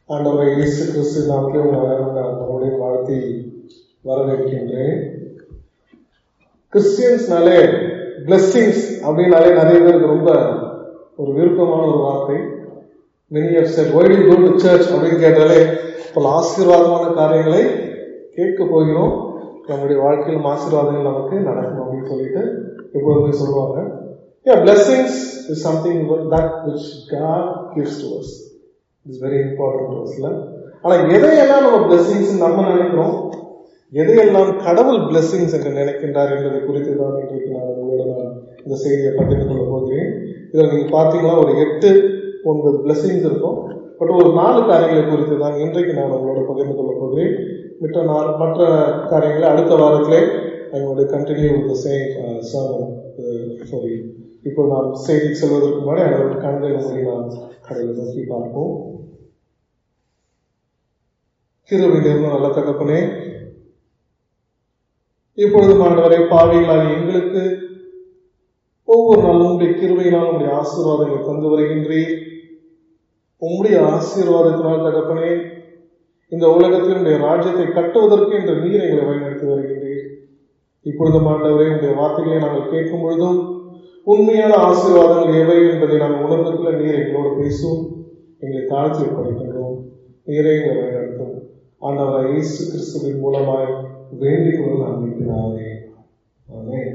ஆண்டவரை இயேசு கிறிஸ்து நாமக்கே உங்கள் நான் மறுபடியும் வாழ்த்தி வரவேற்கின்றேன் கிறிஸ்டியன்ஸ்னாலே பிளெஸ்ஸிங்ஸ் அப்படின்னாலே நிறைய பேருக்கு ரொம்ப ஒரு விருப்பமான ஒரு வார்த்தை many of said why to go to church அப்படின்னு கேட்டாலே பல ஆசீர்வாதமான காரியங்களை கேட்க போகிறோம் நம்முடைய வாழ்க்கையில் ஆசீர்வாதங்கள் நமக்கு நடக்கும் அப்படின்னு சொல்லிட்டு எப்பொழுதுமே சொல்லுவாங்க Yeah, blessings is something that which God gives to us. It's very important to us. இல்ல? ஆனா எதையெல்லாம் நம்ம blessings நம்ம நினைக்கிறோம் எதையெல்லாம் கடவுள் blessings என்று நினைக்கின்றார் என்பதை குறித்து தான் இன்றைக்கு நான் உங்களோட நான் இந்த செய்தியை பகிர்ந்து கொள்ள போகிறேன் இதில் நீங்க பார்த்தீங்கன்னா ஒரு எட்டு ஒன்பது blessings இருக்கும் பட் ஒரு நாலு காரியங்களை குறித்து தான் இன்றைக்கு நான் உங்களோட பகிர்ந்து கொள்ள போகிறேன் மற்ற நாள் மற்ற காரியங்களை அடுத்த வாரத்திலே I continue with same sermon sorry இப்போ நாம் செய்தி செல்வதற்கு முன்னாடி அவர்கள் கண்களை மூடி நாம் கடவுளை நோக்கி பார்ப்போம் கிருவிலிருந்து நல்ல தகப்பனே இப்பொழுது ஆண்டவரை பாவிகளாகி எங்களுக்கு ஒவ்வொரு நாளும் உங்களுடைய கிருவையினால் உங்களுடைய ஆசீர்வாதங்களை தந்து வருகின்றீர் உங்களுடைய ஆசீர்வாதத்தினால் தகப்பனே இந்த உலகத்தில் உடைய ராஜ்யத்தை கட்டுவதற்கு இந்த நீரை எங்களை வழிநடத்தி வருகின்றீர் இப்பொழுது ஆண்டவரே உங்களுடைய வார்த்தைகளை நாங்கள் கேட்கும் பொழுதும் உண்மையான ஆசீர்வாதங்கள் எவை என்பதை நாங்கள் உணர்ந்திருக்கிற நீர் எங்களோடு பேசும் எங்களை தாழ்த்தி படிக்கின்றோம் நீரை எங்களை வழிநடத்தும் ஆண்டவரை இயேசு கிறிஸ்துவின் மூலமாய் வேண்டிக் கொள்ள நம்பிக்கிறாரே ஆமென்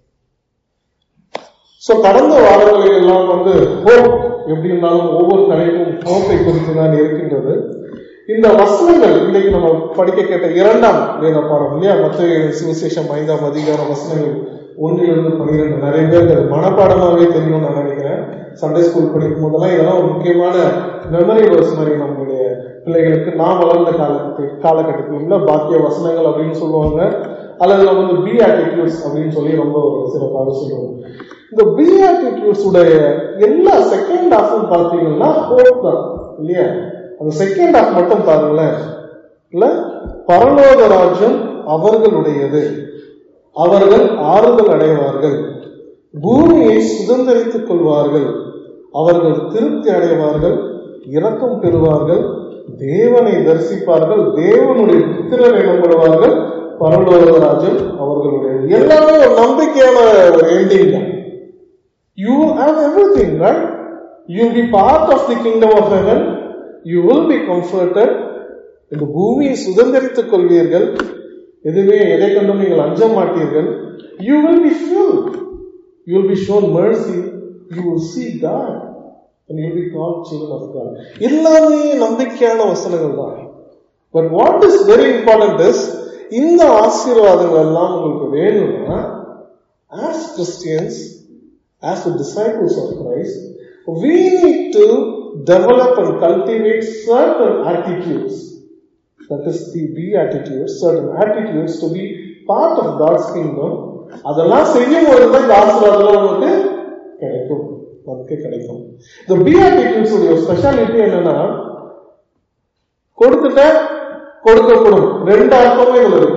ஸோ கடந்த வாரங்களில் எல்லாம் வந்து ஹோப் எப்படி இருந்தாலும் ஒவ்வொரு தலைப்பும் ஹோப்பை குறித்து தான் இருக்கின்றது இந்த வசனங்கள் இன்னைக்கு நம்ம படிக்க கேட்ட இரண்டாம் வேத பாடம் இல்லையா மற்ற சுவிசேஷம் ஐந்தாம் அதிகார வசனங்கள் ஒன்றிலிருந்து பன்னிரெண்டு நிறைய பேருக்கு அது மனப்பாடமாகவே தெரியும்னு நான் நினைக்கிறேன் சண்டே ஸ்கூல் படிக்கும் போதெல்லாம் இதெல்லாம் ஒரு முக்கியமான மெமரி வேர்ஸ் மாதிரி நம்மளுடைய பிள்ளைகளுக்கு நான் வளர்ந்த காலத்து காலகட்டத்தில் உள்ள பாக்கிய வசனங்கள் அப்படின்னு சொல்லுவாங்க அல்லது நம்ம வந்து பி ஆட்டிடியூட்ஸ் அப்படின்னு சொல்லி ரொம்ப ஒரு சிறப்பாக சொல்லுவோம் இந்த பி ஆட்டிடியூட்ஸ் உடைய எல்லா செகண்ட் ஹாஃபும் பார்த்தீங்கன்னா ஹோப் தான் இல்லையா அந்த செகண்ட் ஹாஃப் மட்டும் பாருங்களேன் இல்ல பரலோக ராஜ்யம் அவர்களுடையது அவர்கள் ஆறுதல் அடைவார்கள் பூமியை சுதந்திரித்துக் கொள்வார்கள் அவர்கள் திருப்தி அடைவார்கள் இரக்கம் பெறுவார்கள் தேவனை தரிசிப்பார்கள் தேவனுடைய புத்திரர் எனப்படுவார்கள் பரலோக ராஜ்யம் அவர்களுடையது எல்லாமே ஒரு நம்பிக்கையான ஒரு எண்டிங் தான் you have everything right you be part of the kingdom of heaven you will be comforted இந்த பூமியை சுதந்திரித்துக் கொள்வீர்கள் எதுவே எதை கண்டும் நீங்கள் அஞ்ச மாட்டீர்கள் you will be fill you will be shown mercy you will see God and you'll be called children of God. எல்லாமே நம்பிக்கையான வசனங்கள் தான் but what is very important is இந்த ஆசீர்வாதங்கள் எல்லாம் உங்களுக்கு வேணும்னா as Christians as the disciples of Christ we need to develop and cultivate certain attitudes that is the beatitudes certain attitudes to be part of God's kingdom அதெல்லாம் செய்யும் போது தான் இந்த ஆசீர்வாதம் நமக்கு கிடைக்கும் நமக்கு கிடைக்கும் இந்த பிஆர்டிடியூஸ் உடைய ஸ்பெஷாலிட்டி என்னன்னா கொடுத்துட்ட கொடுக்கப்படும் ரெண்டு அர்த்தமே இதுல இருக்கு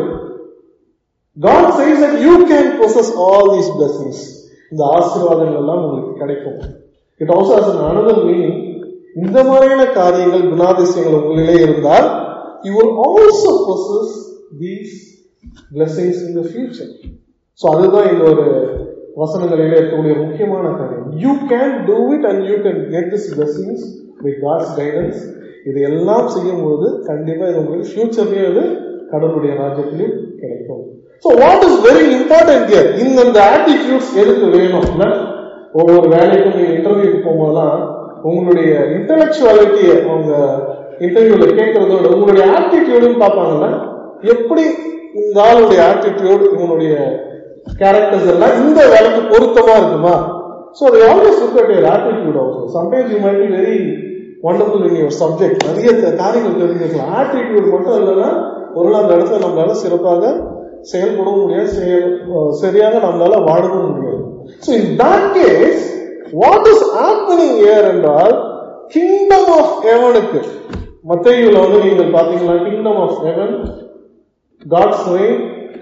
God says that you can possess all these blessings இந்த ஆசீர்வாதங்கள் எல்லாம் உங்களுக்கு கிடைக்கும் it also has an another meaning இந்த மாதிரியான காரியங்கள் குணாதிசயங்கள் உங்களிலே இருந்தால் you will also possess these blessings in the future so அதுதான் இந்த ஒரு வசனங்களிலே இருக்கக்கூடிய முக்கியமான காரியம் you can do it and you can get this blessings with God's guidance இது எல்லாம் செய்யும் பொழுது கண்டிப்பா இது உங்களுக்கு ஃபியூச்சர்லயே அது கடவுளுடைய ராஜ்யத்திலும் கிடைக்கும் so what is very important here இந்த இந்த ஆட்டிடியூட்ஸ் எதுக்கு வேணும் ஒவ்வொரு வேலைக்கும் நீங்க இன்டர்வியூக்கு போகும்போதெல்லாம் உங்களுடைய இன்டலெக்சுவாலிட்டியை அவங்க இன்டர்வியூல கேட்கறதோட உங்களுடைய ஆட்டிடியூடும் பார்ப்பாங்கல்ல எப்படி இந்த ஆளுடைய ஆட்டிடியூட் இவனுடைய கேரக்டர்ஸ் எல்லாம் இந்த வேலைக்கு பொருத்தமா இருக்குமா so they always look at your attitude also sometimes you might be very wonderful in your subject நிறைய காரியங்கள் தெரிஞ்சிருக்கலாம் ஆட்டிடியூட் மட்டும் இல்லைன்னா ஒரு நாள் அந்த இடத்துல நம்மளால சிறப்பாக செயல்படவும் முடியாது செயல் சரியாக நம்மளால வாழவும் முடியாது so in that case what is happening here என்றால் கிங்டம் ஆஃப் ஹெவனுக்கு மத்தையில வந்து நீங்கள் பாத்தீங்கன்னா kingdom of heaven God's reign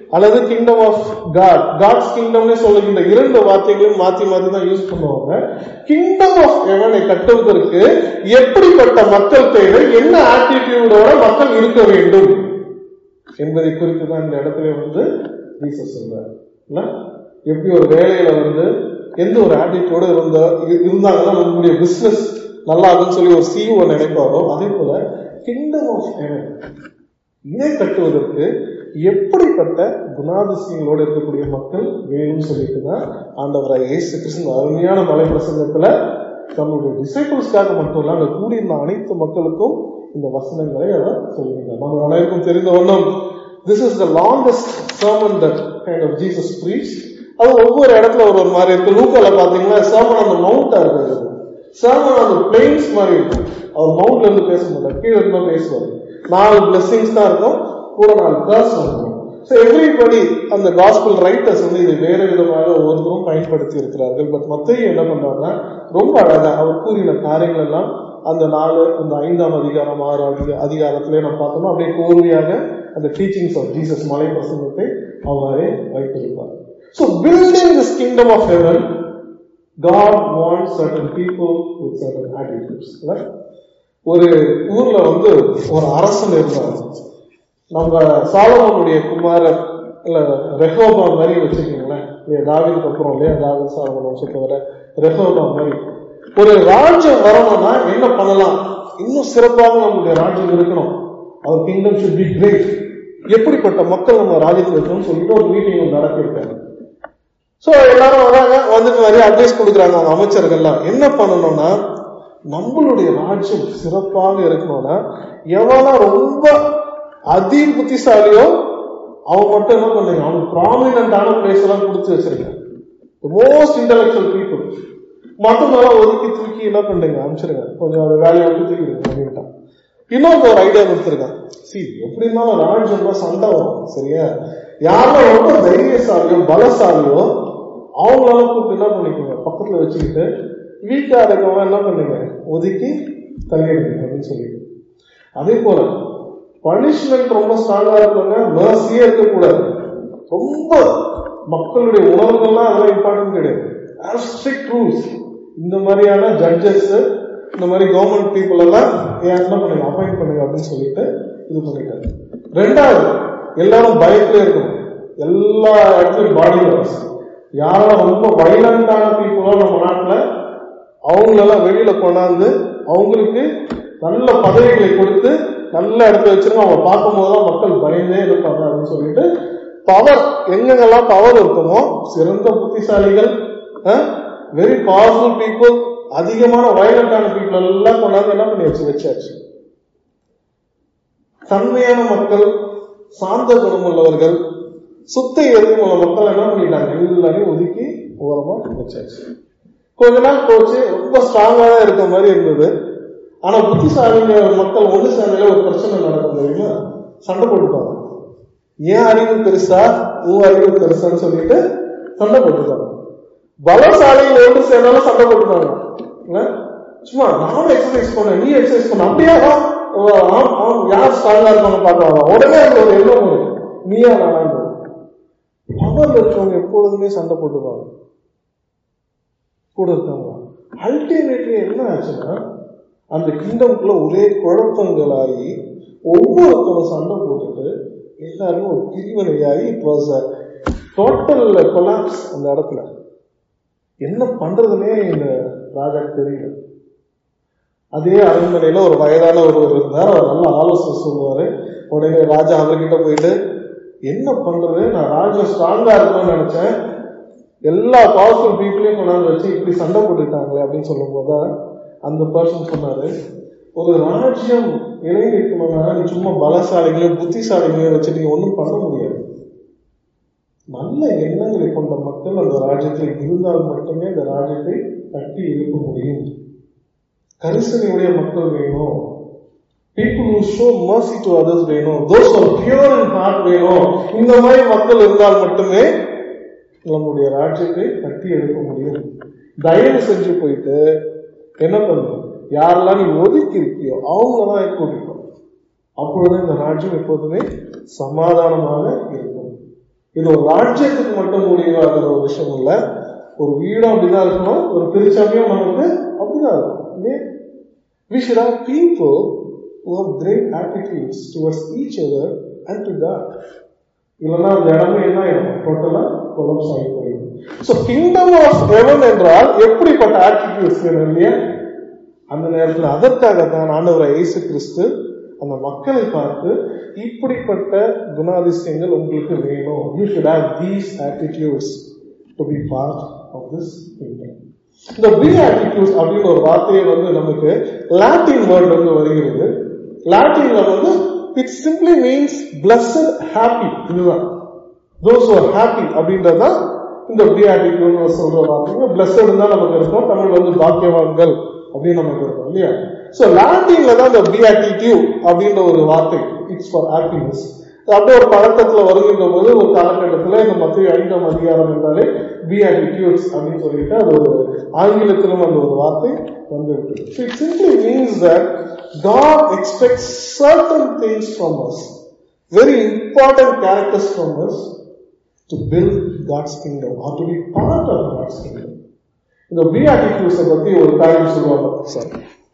அல்லது கிங்டம் ஆஃப் காட் காட்ஸ் கிங்டம்னு சொல்லுகின்ற இரண்டு வார்த்தைகளையும் மாத்தி மாத்தி தான் யூஸ் பண்ணுவாங்க கிங்டம் ஆஃப் ஹெவனை கட்டுவதற்கு எப்படிப்பட்ட மக்கள் தேவை என்ன ஆட்டிடியூடோட மக்கள் இருக்க வேண்டும் என்பதை குறித்து தான் இந்த இடத்துல வந்து ஜீசஸ் சொல்றாரு இல்ல எப்படி ஒரு வேலையில வந்து எந்த ஒரு ஆட்டிடியூட இருந்த இ- இருந்தாங்கன்னா நம்மளுடைய பிசினஸ் நல்லா இருக்குன்னு சொல்லி ஒரு சிஇஓ நினைப்பாரோ அதே போல கிங்டம் ஆஃப் ஹெவன் இதை கட்டுவதற்கு எப்படிப்பட்ட குணாதிசயங்களோடு இருக்கக்கூடிய மக்கள் வேணும்னு சொல்லிட்டு தான் ஆண்டவராக இயேசு கிருஷ்ணன் அருமையான மலை பிரசங்கத்துல தன்னுடைய டிசைபிள்ஸ்க்காக மட்டும் இல்ல அங்க கூடியிருந்த அனைத்து மக்களுக்கும் இந்த வசனங்களை அவர் சொல்லுகிறார் நம்ம அனைவருக்கும் தெரிந்த வண்ணம் this is the longest sermon that kind of Jesus preach அது ஒவ்வொரு இடத்துல ஒரு ஒரு மாதிரி இருக்கு லூக்கால பாத்தீங்கன்னா சர்மன் அந்த மவுண்டா இருக்குது சர்மன் அந்த பிளெயின்ஸ் மாதிரி இருக்கும் அவர் மவுண்ட்ல இருந்து பேச மாட்டார் கீழே இருந்தா பேசுவார் நாலு பிளெஸிங்ஸ் தான் இருக்கும் கூட நாலு கர்ஸ் இருக்கும் ஸோ எவ்ரிபடி அந்த காஸ்பிள் ரைட்டர்ஸ் வந்து இதை வேற விதமாக ஒவ்வொருத்தரும் பயன்படுத்தி இருக்கிறார்கள் பட் மத்தையும் என்ன பண்றாங்கன்னா ரொம்ப அழகா அவர் கூறின காரியங்கள் எல்லாம் அந்த நாலு அந்த ஐந்தாம் அதிகாரம் ஆறாம் அதிக- அதிகாரத்திலே நம்ம பார்த்தோம்னா அப்படியே கோர்வையாக அந்த டீச்சிங்ஸ் ஆஃப் ஜீசஸ் மலை பிரசங்கத்தை அவரே வைத்திருப்பார் so building this kingdom of heaven God wants certain people with certain attitudes. இல்ல? ஒரு ஊர்ல வந்து ஒரு அரசன் இருந்தார் நம்ம சாலமோனுடைய குமாரர் இல்ல ரெஹோபா மாதிரி வச்சுக்கீங்களேன் இல்லையா தாவீதுக்கு அப்புறம் இல்லையா தாவீது சாலமோன் வச்சுட்டு வர ரெஹோபா மாதிரி ஒரு ராஜ்யம் வரணும்னா என்ன பண்ணலாம் இன்னும் சிறப்பாக நம்மளுடைய ராஜ்யம் இருக்கணும் அவர் கிங்டம் should be great எப்படிப்பட்ட மக்கள் நம்ம ராஜ்யத்தில் இருக்கணும்னு சொல்லிட்டு ஒரு மீட்டிங் நடத்திருக்காரு சோ எல்லாரும் வராங்க வந்துட்டு நிறைய அட்வைஸ் கொடுக்குறாங்க அவங்க அமைச்சர்கள்லாம் என்ன பண்ணணும்னா நம்மளுடைய ராஜ்யம் சிறப்பாக இருக்கணும்னா எவனா ரொம்ப அதி புத்திசாலியோ அவன் மட்டும் என்ன பண்ணுங்க அவனுக்கு ப்ராமினண்டான பிளேஸ் எல்லாம் கொடுத்து வச்சிருக்கேன் மோஸ்ட் இன்டலெக்சுவல் பீப்புள் மற்றவங்களாம் ஒதுக்கி தூக்கி என்ன பண்ணுங்க அனுப்பிச்சிருங்க கொஞ்சம் ஒரு வேலையை விட்டு தூக்கிடுங்க அப்படின்ட்டான் இன்னொரு ஒரு ஐடியா கொடுத்துருக்கான் சி எப்படி இருந்தாலும் ராஜ்யம்னா சண்டை வரும் சரியா யாரும் ரொம்ப தைரியசாலியோ பலசாலியோ அவங்களால கூப்பிட்டு என்ன பண்ணிக்கோங்க பக்கத்துல வச்சுக்கிட்டு வீக்கா இருக்கவங்க என்ன பண்ணுங்க ஒதுக்கி தள்ளிடுங்க அப்படின்னு சொல்லிட்டு அதே போல பனிஷ்மெண்ட் ரொம்ப ஸ்ட்ராங்கா இருக்கவங்க மேர்சியே இருக்கக்கூடாது ரொம்ப மக்களுடைய உணர்வுகள்லாம் அதெல்லாம் இம்பார்ட்டன்ட் கிடையாது ஸ்ட்ரிக்ட் ரூல்ஸ் இந்த மாதிரியான ஜட்ஜஸ் இந்த மாதிரி கவர்மெண்ட் பீப்புள் எல்லாம் ஏன் என்ன பண்ணுங்க அப்பாயிண்ட் பண்ணுங்க அப்படின்னு சொல்லிட்டு இது பண்ணிட்டாரு ரெண்டாவது எல்லாரும் பயத்துல இருக்கணும் எல்லா இடத்துலயும் பாடி கார்ட்ஸ் யாரெல்லாம் ரொம்ப வைலண்டான பீப்புளோ நம்ம நாட்டுல அவங்களெல்லாம் வெளியில கொண்டாந்து அவங்களுக்கு நல்ல பதவிகளை கொடுத்து நல்ல இடத்துல வச்சிருங்க அவங்க பார்க்கும் போதுதான் மக்கள் பயந்தே இருப்பாங்க அப்படின்னு சொல்லிட்டு பவர் எங்கெங்கெல்லாம் பவர் இருக்குமோ சிறந்த புத்திசாலிகள் வெரி பவர்ஃபுல் பீப்புள் அதிகமான வயலண்டான பீப்புள் எல்லாம் கொண்டாந்து என்ன பண்ணி வச்சு வச்சாச்சு தன்மையான மக்கள் சாந்த குணமுள்ளவர்கள் சுத்த எதிர்ப்பு உள்ள மக்கள் என்ன பண்ணிட்டாங்க எல்லாரையும் ஒதுக்கி ஓரமா வச்சாச்சு கொஞ்ச நாள் போச்சு ரொம்ப ஸ்ட்ராங்கா தான் இருக்க மாதிரி இருந்தது ஆனா புத்திசாலிங்க மக்கள் ஒண்ணு சேர்ந்தாலே ஒரு பிரச்சனை நடக்கும் தெரியுமா சண்டை போட்டுப்பாங்க ஏன் அறிவு பெருசா உன் அறிவு பெருசான்னு சொல்லிட்டு சண்டை போட்டுப்பாங்க பலசாலிகள் ஒன்று சேர்ந்தாலும் சண்டை போட்டுப்பாங்க இல்ல? சும்மா நானும் எக்ஸசைஸ் பண்ணேன் நீ எக்ஸசைஸ் பண்ண அப்படியா ஓ, ஆம், ஆம், யார் ஸ்ட்ராங்கா இருக்காங்க பார்க்கலாம் உடனே அந்த ஒரு எண்ணம் வரும் நீயா நானா பவர் இருக்கவங்க எப்பொழுதுமே சண்டை போட்டுப்பாங்க கூட இருக்காங்க அல்டிமேட்லி என்ன ஆச்சுன்னா அந்த கிங்டம்குள்ள ஒரே குழப்பங்களாகி ஒவ்வொருத்தரும் சண்டை போட்டுட்டு எல்லாரும் ஒரு பிரிவினையாகி இட் வாஸ் டோட்டல் கொலாப்ஸ் அந்த இடத்துல என்ன பண்றதுன்னே இந்த ராஜாக்கு தெரியல அதே அரண்மனையில ஒரு வயதான ஒருவர் இருந்தார் அவர் நல்ல ஆலோசனை சொல்லுவாரு உடனே ராஜா அவர்கிட்ட போயிட்டு என்ன பண்றது நான் ராஜா ஸ்ட்ராங்கா இருக்கணும்னு நினைச்சேன் எல்லா பவர்ஃபுல் பீப்புளையும் கொண்டாந்து வச்சு இப்படி சண்டை போட்டுட்டாங்களே அப்படின்னு சொல்லும் போதுதான் அந்த பர்சன் சொன்னாரு ஒரு ராஜ்யம் நிலை நிற்கணும்னா நீ சும்மா பலசாலிகளையும் புத்திசாலிகளையும் வச்சு நீங்க ஒன்றும் பண்ண முடியாது நல்ல எண்ணங்களை கொண்ட மக்கள் அந்த ராஜ்யத்தில் இருந்தால் மட்டுமே அந்த ராஜ்யத்தை கட்டி எழுப்ப முடியும் கரிசனையுடைய மக்கள் வேணும் people who show mercy to others வேணும் those who are pure in heart வேணும் இந்த மாதிரி மக்கள் இருந்தால் மட்டுமே நம்முடைய ராஜ்யத்தை கட்டி எழுப்ப முடியும் தயவு செஞ்சு போயிட்டு என்ன பண்ணணும் யாரெல்லாம் நீ ஒதுக்கி இருக்கியோ அவங்களதான் கூட்டிக்கணும் அப்பொழுது இந்த ராஜ்யம் எப்போதுமே சமாதானமாக இருக்கும் இது ஒரு ராஜ்யத்துக்கு மட்டும் முடிவாகிற ஒரு விஷயம் இல்ல ஒரு வீடும் அப்படிதான் இருக்கணும் ஒரு திருச்சபையும் நமக்கு அப்படிதான் இருக்கும் இல்லையா we should have people who have great attitudes towards each other and to God. இல்லைன்னா அந்த இடமே என்ன ஆயிடும் டோட்டலா கொலப்ஸ் ஆகி போயிடும் ஸோ கிங்டம் ஆஃப் ஹெவன் என்றால் எப்படிப்பட்ட ஆட்டிடியூட்ஸ் வேணும் இல்லையா அந்த நேரத்தில் அதற்காக தான் ஆண்டவரை இயேசு கிறிஸ்து அந்த மக்களை பார்த்து இப்படிப்பட்ட குணாதிசயங்கள் உங்களுக்கு வேணும் you should have these attitudes to be part of this kingdom இந்த பி ஆட்டிடியூட்ஸ் அப்படின்னு ஒரு வார்த்தையை வந்து நமக்கு லாட்டின் வேர்ட் வந்து வருகிறது லாட்டின்ல வந்து it simply means blessed happy இதுதான் தோஸ் ஆர் ஹாப்பி அப்படின்றதா இந்த பி ஆட்டிடியூட் சொல்ற வார்த்தைங்க பிளஸட் தான் நமக்கு இருக்கும் தமிழ் வந்து பாக்கியவான்கள் அப்படின்னு நமக்கு இருக்கும் இல்லையா சோ லாட்டின்ல தான் இந்த பி ஆட்டிடியூட் அப்படின்ற ஒரு வார்த்தை இட்ஸ் ஃபார் ஹாப்பினஸ் அப்படியே ஒரு பழக்கத்துல வருகின்ற போது ஒரு காலகட்டத்துல இந்த மத்திய ஐந்தாம் அதிகாரம் என்றாலே பி ஆட்டிடியூட்ஸ் அப்படின்னு சொல்லிட்டு அது ஒரு ஆங்கிலத்திலும் அந்த ஒரு வார்த்தை வந்துவிட்டு it simply means that God expects certain things from us, very important characters from us to build God's kingdom or to be part of God's kingdom. இந்த பிஆர்டிக்யூஸை பத்தி ஒரு காரியம் சொல்லுவாங்க சார்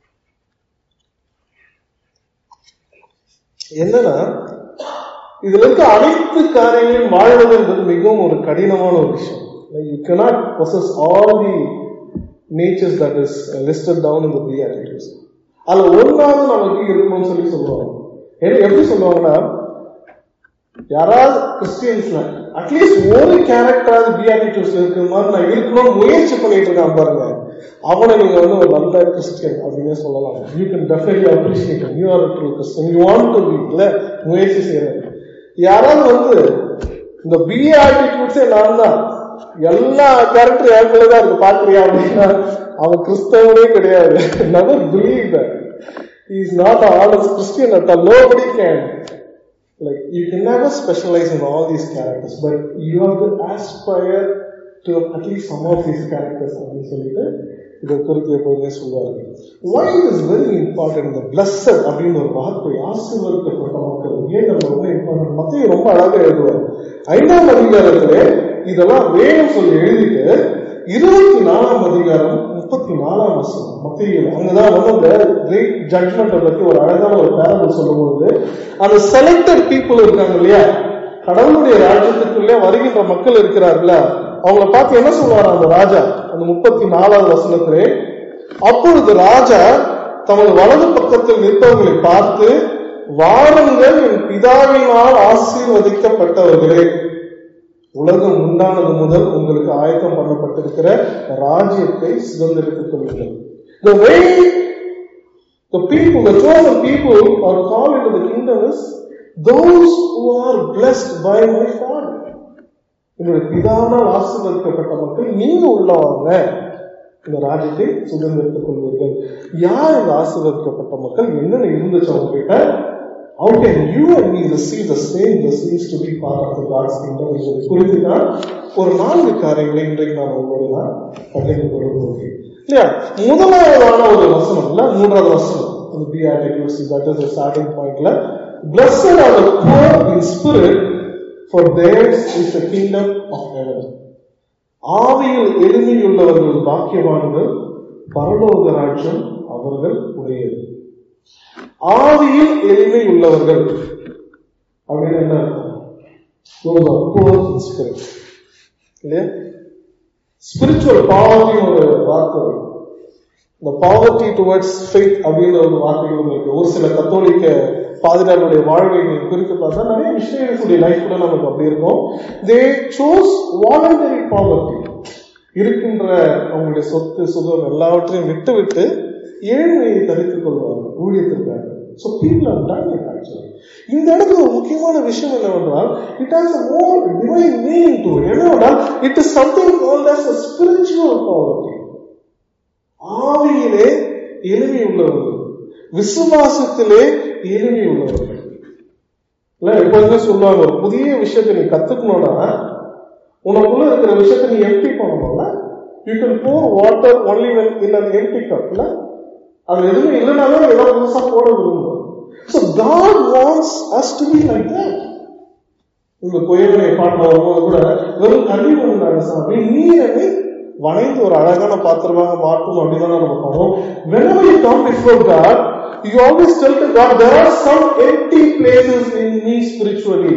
என்னன்னா இதுல இருக்க அனைத்து காரியங்களையும் வாழ்வது என்பது மிகவும் ஒரு கடினமான ஒரு விஷயம் you cannot possess all the natures that is listed down in the beatitudes அதுல ஒன்னாவது நமக்கு இருக்கணும்னு சொல்லி சொல்லுவாங்க ஏன்னா எப்படி சொல்லுவாங்கன்னா யாராவது கிறிஸ்டியன்ஸ்ல அட்லீஸ்ட் ஒரு கேரக்டராவது பிஆர்டிடியூஸ்ல இருக்கிற மாதிரி நான் இருக்கணும்னு முயற்சி பண்ணிட்டு இருக்கான் பாருங்க அவனை நீங்க வந்து ஒரு நல்ல கிறிஸ்டியன் அப்படின்னு சொல்லலாம் you can definitely appreciate you are true Christian you want to be இல்ல முயற்சி செய்யறது யாராவது வந்து இந்த பிஏ ஆட்டிடியூட்ஸே நான் தான் எல்லா கேரக்டர் எனக்குள்ள தான் இருக்கு பாக்குறியா அப்படின்னா அவன் கிறிஸ்தவனே கிடையாது never believe that is not honest Christian at nobody can like you can never specialize in all these characters but you have to aspire to at least some of these characters அப்படின்னு சொல்லிட்டு இதை குறித்து எப்போதுமே சொல்லுவார்கள் why it is very important இந்த blessed அப்படின்னு ஒரு வார்த்தை ஆசீர்வதிக்கப்பட்ட மக்கள் ஏன் நம்ம ரொம்ப இம்பார்ட்டன்ட் மத்திய ரொம்ப அழகா எழுதுவார் ஐந்தாம் அதிகாரத்திலே இதெல்லாம் வேணும் சொல்லி எழுதிட்டு இருபத்தி நாலாம் அதிகாரம் முப்பத்தி நாலாம் வருஷம் மத்தியில் அங்கதான் வந்து அந்த கிரேட் ஜட்மெண்ட் பத்தி ஒரு அழகான ஒரு பேரல் சொல்லும்போது அந்த செலக்டட் பீப்புள் இருக்காங்க இல்லையா கடவுளுடைய ராஜ்யத்துக்குள்ளே வருகின்ற மக்கள் இருக்கிறார்களா அவங்கள பார்த்து என்ன சொல்லுவார் அந்த ராஜா அந்த முப்பத்தி நாலாவது வசனத்திலே அப்பொழுது ராஜா தமது வலது பக்கத்தில் நிற்பவர்களை பார்த்து வாருங்கள் என் பிதாவினால் ஆசீர்வதிக்கப்பட்டவர்களே உலகம் உண்டானது முதல் உங்களுக்கு ஆயத்தம் பண்ணப்பட்டிருக்கிற ராஜ்யத்தை சுதந்திரித்துக் கொள்ளுங்கள் The way the people, the chosen people are called into the kingdom is those who are blessed by my Father. என்னுடைய பிதானால் ஆசீர்வதிக்கப்பட்ட மக்கள் நீங்க உள்ளவங்க இந்த ராஜ்யத்தை சுதந்திரித்துக் கொள்வீர்கள் யார் இந்த ஆசீர்வதிக்கப்பட்ட மக்கள் என்னென்ன இருந்துச்சு அவங்க கிட்ட How can you and me receive the same blessings to be part of the God's kingdom என்பதை குறித்து தான் ஒரு நான்கு காரியங்களை இன்றைக்கு நான் உங்களோடு நான் பகிர்ந்து கொள்ள போகிறேன் இல்லையா முதலாவதான ஒரு வசனம் இல்ல மூன்றாவது வசனம் அந்த beatitudes that is starting பாயிண்ட்ல blessed are the poor in spirit for theirs is the kingdom of heaven ஆவியில் எளிமையுள்ளவர்கள் பாக்கியவான்கள் பரலோக ராஜ்யம் அவர்கள் உடையது ஆவியில் எளிமை உள்ளவர்கள் அப்படின்னு என்ன அர்த்தம் இல்லையா ஸ்பிரிச்சுவல் பாவர்ட்டின்னு ஒரு வார்த்தை இருக்கு. இந்த பாவர்ட்டி டுவர்ட்ஸ் ஃபெய்த் அப்படின்னு ஒரு வார்த்தைகள் இருக்கு ஒரு சில கத்தோலிக்க பாதிரியாருடைய வாழ்வை நீங்க குறித்து பார்த்தா நிறைய மிஷினரிஸுடைய லைஃப் கூட நமக்கு அப்படி இருக்கும் தே சோஸ் வாலண்டரி பாவர்ட்டி இருக்கின்ற அவங்களுடைய சொத்து சுகம் எல்லாவற்றையும் விட்டு விட்டு ஏழ்மையை தரித்துக் கொள்வார்கள் ஊழியத்திற்காக so people are done it actually இந்த இடத்துல ஒரு முக்கியமான விஷயம் என்னவென்றால் it has a more divine meaning to என்னவென்றால் it is something called as a spiritual poverty ஆவியிலே எளிமை உள்ளவர்கள் விசுவாசத்திலே எளிமை உள்ளவர்கள் இல்ல எப்போதுமே சொல்லுவாங்க ஒரு புதிய விஷயத்தை நீ கத்துக்கணும்னா உனக்குள்ள இருக்கிற விஷயத்தை நீ எம்டி பண்ணணும்ல you can pour water only when in an empty cup இல்ல அது எதுவுமே இல்லைனாலும் ஏதாவது புதுசா போட விரும்புவோம் so God wants us to be like that இந்த பொய்யனை பாட்டில் வரும்போது கூட வெறும் கல்வி பண்ணாங்க சாமி நீர் என்னை வளைந்து ஒரு அழகான பாத்திரமாக மாற்றும் அப்படின்னு தான் நம்ம பண்ணுவோம் whenever you come before God you always tell to God there are some empty places in me spiritually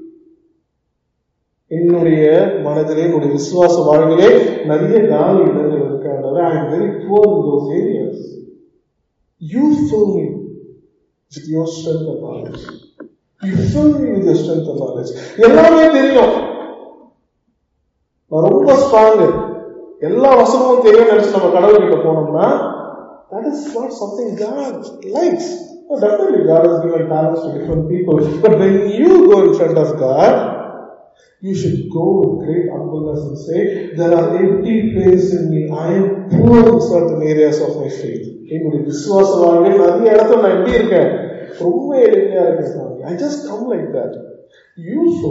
என்னுடைய மனதிலே என்னுடைய விசுவாச வாழ்விலே நிறைய காலி இடங்கள் இருக்காண்டவர் I am very poor in those areas you fill me with your strength and knowledge you fill me with your strength and knowledge எல்லாமே தெரியும் நான் ரொம்ப ஸ்ட்ராங்கு எல்லா வசனமும் தெரியும் நினைச்சு நம்ம கடவுள் கிட்ட போனோம்னா that is not something God likes. No, definitely God has given talents to different people. But when you go in front of God, you should go with great humbleness and say, There are empty places in me. I am poor in certain areas of my faith. என்னுடைய விசுவாச வாழ்வில் நிறைய இடத்துல நான் எப்படி இருக்கேன் ரொம்ப எளிமையா இருக்கேன் சாமி I just come like that you show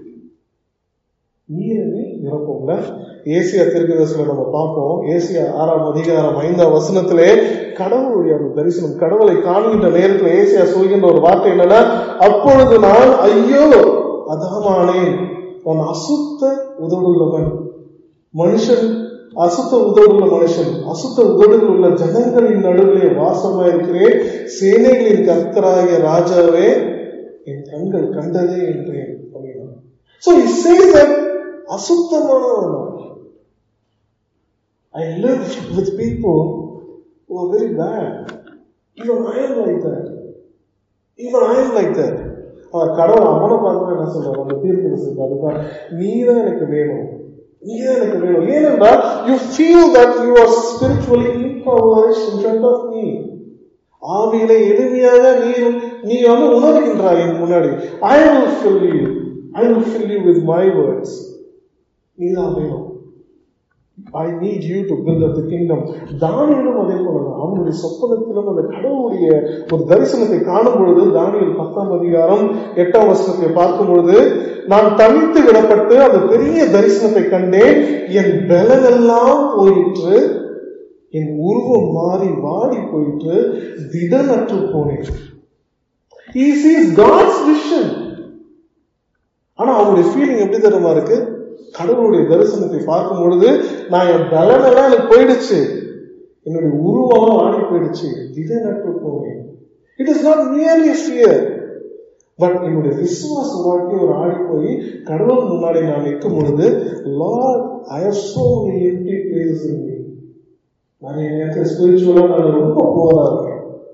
நீரினை நிரப்பும்ல ஏசியா திருக்கதர்சில நம்ம பார்ப்போம் ஏசியா ஆறாம் அதிகாரம் ஐந்தாம் வசனத்திலே கடவுளுடைய அந்த தரிசனம் கடவுளை காண்கின்ற நேரத்தில் ஏசியா சொல்கின்ற ஒரு வார்த்தை என்னன்னா அப்பொழுது நான் ஐயோ அதாமானேன் நான் அசுத்த உதடுள்ளவன் மனுஷன் அசுத்த உதடுள்ள மனுஷன் அசுத்த உதடுகள் உள்ள ஜனங்களின் நடுவிலே வாசமா இருக்கிறேன் சேனைகளின் கர்த்தராகிய ராஜாவே என் கண்கள் கண்டதே என்றேன் அப்படின்னா So he says that அசுத்தமானவன் I live with people who are very bad. Even I am like that. Even I am like that. அவன் கடவுள் அவனை பார்த்து என்ன சொல்றான் அந்த தீர்க்கதரிசி அதுதான் நீ தான் எனக்கு வேணும் நீ தான் எனக்கு வேணும் ஏனென்றால் you feel that you are spiritually empowers in front of me ஆவியில எளிமையாக நீ நீ வந்து உணர்கின்றாய் என் முன்னாடி I will fill you I will fill you with my words நீ தான் வேணும் I need you to build up the kingdom தானியலும் அதே போலதான் அவனுடைய சொப்பனத்திலும் அந்த கடவுளுடைய ஒரு தரிசனத்தை காணும் பொழுது தானியல் பத்தாம் அதிகாரம் எட்டாம் வருஷத்தை பார்க்கும் பொழுது நான் தனித்து விடப்பட்டு அந்த பெரிய தரிசனத்தை கண்டேன் என் பலனெல்லாம் போயிற்று என் உருவம் மாறி வாடி போயிட்டு திடனற்று போனேன் He sees God's vision. ஆனா அவங்களுடைய ஃபீலிங் எப்படி தெரியுமா இருக்கு கடவுளுடைய தரிசனத்தை பார்க்கும் பொழுது நான் என் பலனெல்லாம் எனக்கு போயிடுச்சு என்னுடைய உருவம் ஆடி போயிடுச்சு திடனற்று போனேன் it is not nearly fear but என்னுடைய விசுவாச வாழ்க்கை ஒரு ஆடி போய் கடவுள் முன்னாடி நான் நிற்கும் பொழுது Lord I have so many empty places in me நிறைய நேரத்தில் ஸ்பிரிச்சுவலா நான் ரொம்ப போரா இருக்கேன்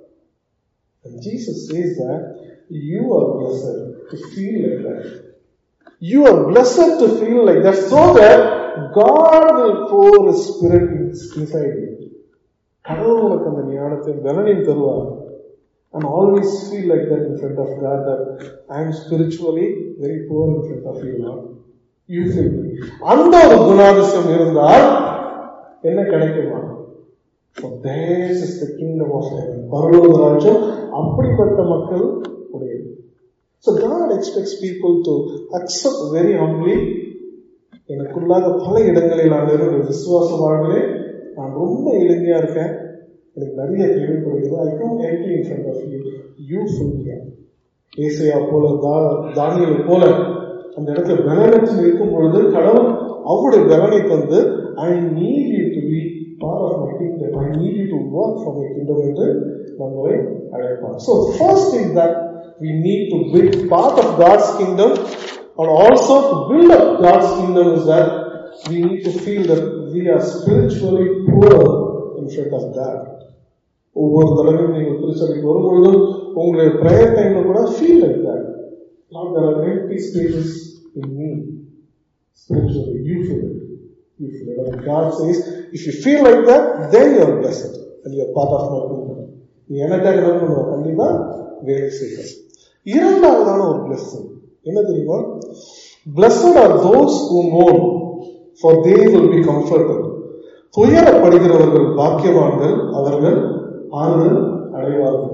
And Jesus says that you are blessed to feel like that. You are blessed to feel like that so that God will pour His Spirit inside you. கடவுள் உனக்கு அந்த ஞானத்தை பலனையும் தருவார் and always feel like that in front of God that I am spiritually very poor in front of you Lord. You feel me. அந்த ஒரு குணாதிசயம் இருந்தால் என்ன கிடைக்குமா For theirs is the kingdom of heaven. பரலோக ராஜ்யம் அப்படிப்பட்ட மக்கள் உடையது So God expects people to accept very humbly எனக்குள்ளாக பல இடங்களில் நான் இருந்த விசுவாச வாழ்விலே நான் ரொம்ப எளிமையா இருக்கேன் எனக்கு நிறைய தேவைப்படுகிறது I come empty in front of you you full Isaiah போல தா தானியல் போல அந்த இடத்துல பலனற்று நிற்கும் பொழுது கடவுள் அவருடைய பலனை தந்து I need you to be part of my kingdom I need you to work for my kingdom என்று நம்மளை அழைப்பார் so first thing that we need to build part of God's kingdom and also to build up God's kingdom is that we need to feel that we are spiritually poor in front of God. ஒவ்வொரு தடவையும் நீங்கள் திருச்சபைக்கு வரும்பொழுதும் உங்களுடைய prayer டைம்ல கூட feel like that not there are empty spaces in me spiritually you feel it you feel it and God says if you feel like that then you are blessed and you are part of my kingdom நீ எனக்காக என்ன பண்ணுவ கண்டிப்பா வேலை செய்ய இரண்டாவதான ஒரு blessing என்ன தெரியுமா blessed are those who mourn for they will be comforted துயரப்படுகிறவர்கள் பாக்கியவான்கள் அவர்கள் ஆறுதல் அடைவார்கள்